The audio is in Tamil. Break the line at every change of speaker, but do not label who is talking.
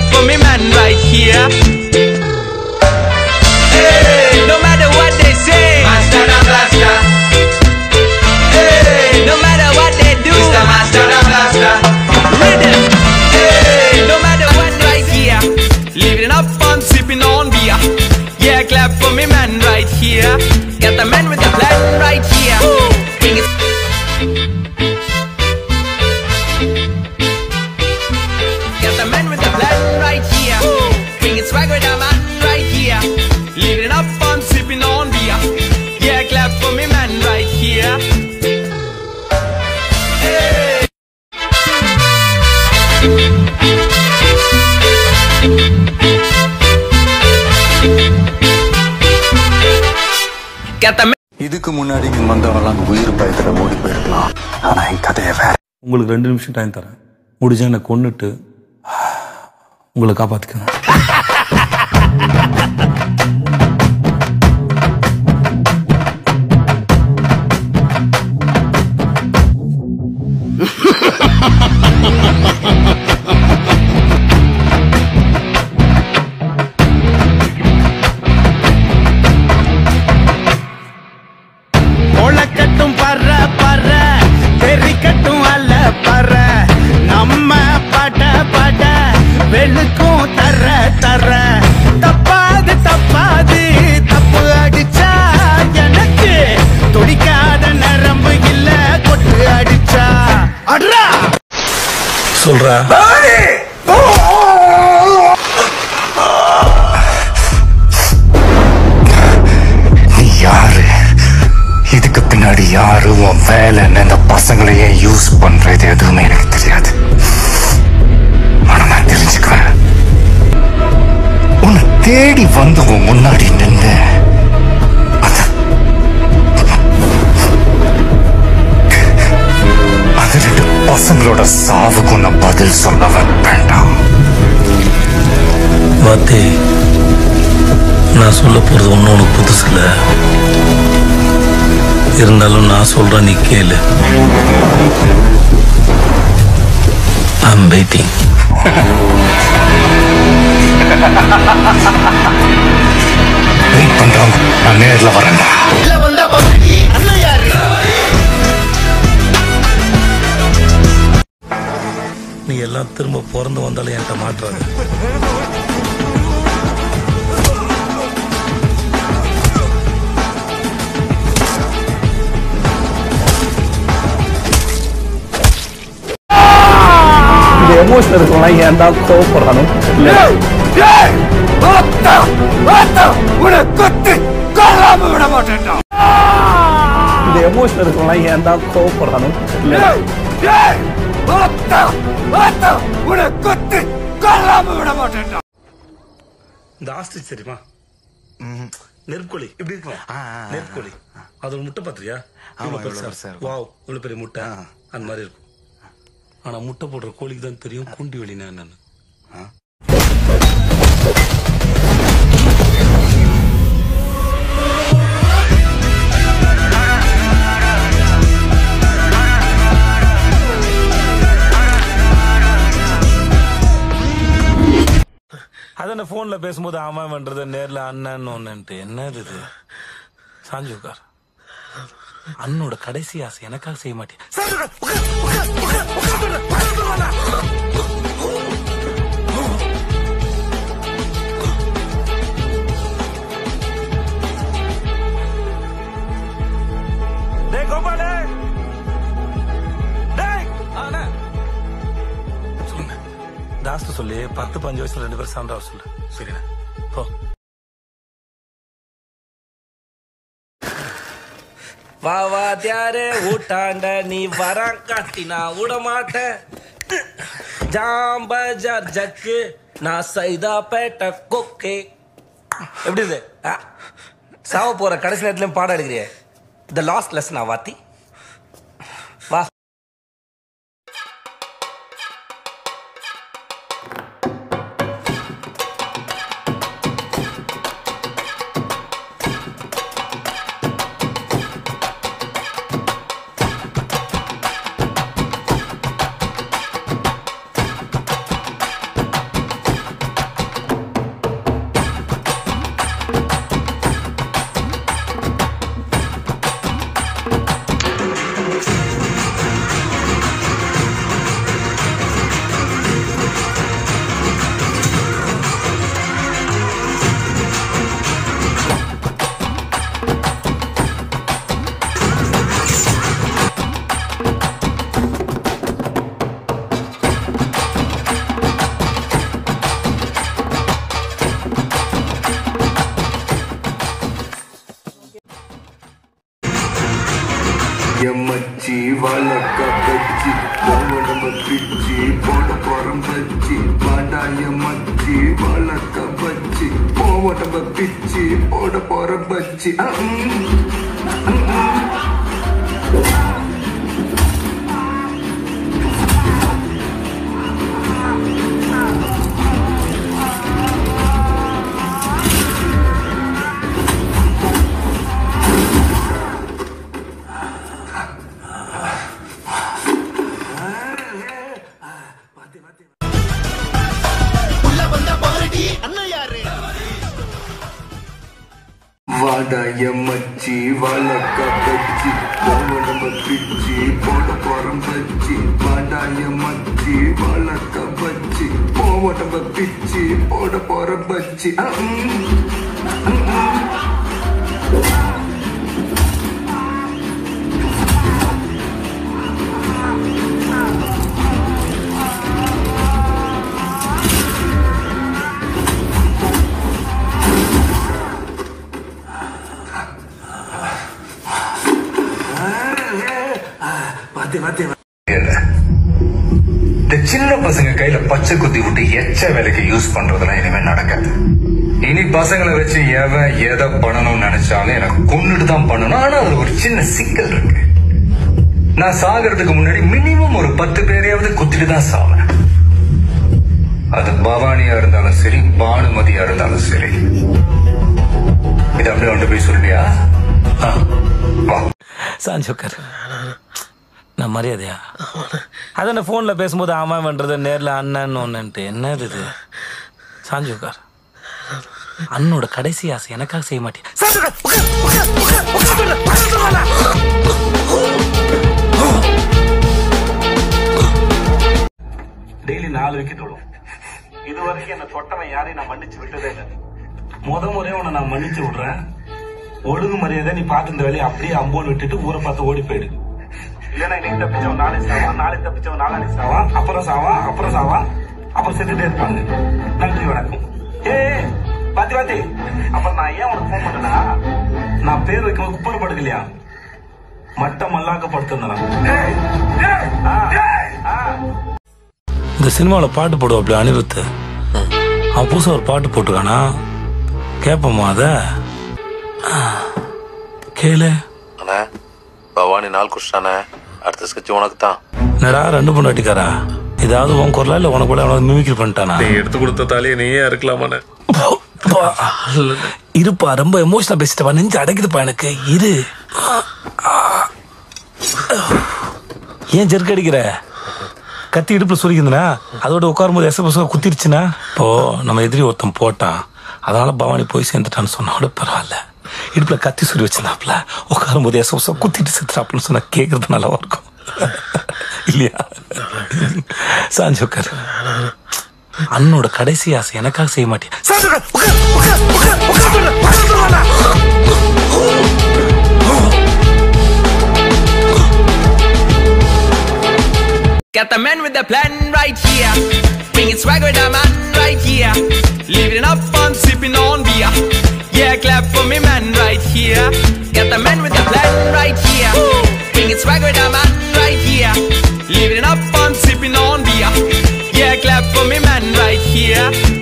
for me man right here. Hey, no matter what they say,
Master the Blaster,
hey, no matter what they do,
Mr. Master the Blaster.
rhythm. Hey, no matter what right here, living it up fun, sipping on beer. Yeah, clap for me man right here. Got the man with the plan right here. Bring it. Got the man with the plan right here. Bring it swag with the man right here. Living it up fun, sipping on beer. Yeah, clap for me man right here. Hey. Got the man.
இதுக்கு முன்னாடி இங்க வந்தவங்கலாம் உயிர் பயத்துல ஓடி போயிருக்கலாம் ஆனா என் கதையை வேற
உங்களுக்கு ரெண்டு நிமிஷம் டைம் தரேன் முடிஞ்சா என்னை கொன்னுட்டு உங்களை காப்பாத்திக்கணும்
கொளக்கட்டும் பற பற தெரிக்கட்டும் அல்ல பற நம்ம பட பட வெளுக்கும் தர தர தப்பாது தப்பாது தப்பு அடிச்சா எனக்கு துடிக்காத நரம்பு இல்ல கொட்டு அடிச்சா அட்ரா
சொல்றா
நீ யாரு இதுக்கு பின்னாடி யாரு உன் வேலை இந்த பசங்களையே யூஸ் பண்றது எதுவுமே எனக்கு தெரியாது ஆனா நான் தெரிஞ்சுக்குவேன் உன்னை தேடி வந்து உன் முன்னாடி நின்று அந்த அது ரெண்டு பசங்களோட சாவுக்கு உன்னை பதில் சொல்ல வேண்டாம்
வாத்தி நான் சொல்ல போறது ஒன்றும் உனக்கு புதுசு இல்லை இருந்தாலும் நான் சொல்றேன் நீ கேளு ஐம் வெயிட்டிங்
வெயிட் பண்றவங்க நான் நேர்ல வரேன்டா
நீ எல்லாம் திரும்ப பிறந்து வந்தாலும் என்கிட்ட மாட்டுறாங்க
இந்த எமோஷன் இருக்கலாம் ஏன் தான் கோவப்படுறானு இந்த எமோஷன் இருக்கலாம் ஏன் தான் கோவப்படுறானு
இந்த ஆஸ்ட்ரிச் தெரியுமா நெற்கோழி இப்படி இருக்கும் நெற்கோழி அது ஒரு முட்டை பாத்திரியா இவ்வளவு பெருசா வாவ் இவ்வளவு பெரிய முட்டை அந்த மாதிரி இருக்கும் ஆனா முட்டை போடுற கோழிக்கு தான் தெரியும் குண்டி வெளினா என்னன்னு அதான் போன்ல பேசும்போது அவன் பண்றது நேர்ல அண்ணன் ஒன்னுட்டு என்னது இது சாஞ்சு உட்கார் அண்ணோட கடைசி ஆசை எனக்காக செய்ய மாட்டேன் சாஞ்சு உட்கார், உட்கார், உட்கார், உட்கார், உட்கார், உட்கார், உட்கார். டேய் கோபாலு டேய் அண்ணா சொல்லுங்க தாஸ்து சொல்லி பத்து பஞ்சு வயசுல ரெண்டு பேரும் சண்டை வர சொல்லு சரிண்ணா போ வா வா தியாரே ஊட்டாண்ட நீ வரான் காட்டி நான் விட மாட்டேன் ஜாம்பஜார் ஜக்கு நான் சைதா பேட்ட கொக்கே எப்படி இது ஆ? சாவ போற கடைசி நேரத்துலயும் பாடம் எடுக்கிறியே த லாஸ்ட் லெசன் வாத்தி வா
வழக்க பச்சி உடம்ப பிச்சி போட போறம் பச்சி வாடாய மச்சி வழக்க பச்சி உடம்ப பிச்சி போட போற பச்சி வாடாய மச்சி வழக்க பச்சி உடம்ப பிச்சி போட போறம் பச்சி வாடாய மச்சி வழக்க பச்சி உடம்ப பிச்சி போட போற பச்சி
இந்த சின்ன பசங்க கையில பச்சை குத்தி விட்டு எச்ச வேலைக்கு யூஸ் பண்றதெல்லாம் இனிமே நடக்காது இனி பசங்களை வச்சு எவன் எதை பண்ணணும்னு நினைச்சாலும் எனக்கு கொன்னுட்டு தான் பண்ணணும் ஆனா அதுல ஒரு சின்ன சிக்கல் இருக்கு நான் சாகிறதுக்கு முன்னாடி மினிமம் ஒரு பத்து பேரையாவது குத்திட்டு தான் சாவேன் அது பவானியா இருந்தாலும் சரி பானுமதியா இருந்தாலும் சரி இது அப்படியே வந்து போய் சொல்லியா ஆ, வா
சாஞ்சோக்கர் நான் மரியாதையா அதான் நான் ஃபோனில் பேசும்போது ஆமாம் பண்ணுறது நேரில் அண்ணன் ஒன்றுன்ட்டு என்னது இது சாஞ்சோக்கர் அண்ணனோட கடைசி ஆசை எனக்காக செய்ய மாட்டேன்
டெய்லி நாலு விக்கெட் விடும் இது வரைக்கும் என்ன தொட்டவன் யாரையும் நான் மன்னிச்சு விட்டதே இல்லை முத முறையே உன்னை நான் மன்னிச்சு விடுறேன் ஒழுங்கு மரியாதை நீ பார்த்து இந்த வேலையை அப்படியே அம்போன்னு விட்டுட்டு ஊரை பார்த்து ஓடி போயிடு இல்லைன்னா இன்னைக்கு தப்பிச்சவன் நாளைக்கு சாவான் நாளைக்கு தப்பிச்சவன் நாளானைக்கு சாவான் அப்புறம் சாவான் அப்புறம் சாவான் அப்புறம் செத்துட்டே இருப்பாங்க நன்றி வணக்கம் ஏ பாத்தி பாத்தி அப்புறம் நான் ஏன் உனக்கு ஃபோன் பண்ணனா நான் பேர் வைக்கும் குப்பர் படுக்கலையா மட்டம் மல்லாக்கப்படுத்திருந்தேன்
இந்த சினிமாவில் பாட்டு போடுவாப்ல அனிருத்து அவன் புதுசாக ஒரு பாட்டு போட்டிருக்கானா கேட்போமா அத கேளு
அண்ணே பவானி நாள் குடிச்சிட்டானே அடுத்த ஸ்கெட்ச் உனக்கு தான்
என்னடா ரெண்டு பொண்டாட்டிக்காரா ஏதாவது உன் குரலா இல்லை உனக்கு கூட எவனாவது மிமிக்ரி பண்ணிட்டானா
நீ எடுத்து கொடுத்த தாலியை நீயே இருக்கலாமாண்ணே
இருப்பா ரொம்ப எமோஷனல் பேசிட்டப்பா நெஞ்சு அடைக்குதுப்பா எனக்கு இரு ஏன் ஜெர்க் அடிக்கிற கத்தி இடுப்புல சுரிக்குதுனா அதோட உட்காரும்போது எச குத்திருச்சுன்னா இப்போ நம்ம எதிரி ஒருத்தன் போட்டான் அதனால பவானி போய் சேர்ந்துட்டான்னு சொன்னா கூட பரவாயில்ல இடுப்புல கத்தி சுரி வச்சிருந்தாப்புல உட்காரும்போது எச எச குத்திட்டு செத்துறாப்புன்னு சொன்னா கேட்கறது நல்லாவா இருக்கும் இல்லையா சாஞ்சு உட்காரு அண்ணனோட கடைசி ஆசை எனக்காக செய்ய மாட்டேன் சாஞ்சு உட்காரு, உட்காரு, உட்காரு, உட்காரு, உட்காரு, உட்காரு, உட்காரு.
Got the man with the plan right here. Bringing swag with the man right here. Living up on sipping on beer. Yeah, clap for me, man right here. Got the man with the plan right here. Bringing swag with the man right here. Living up on sipping on beer. Yeah, clap for me, man right here.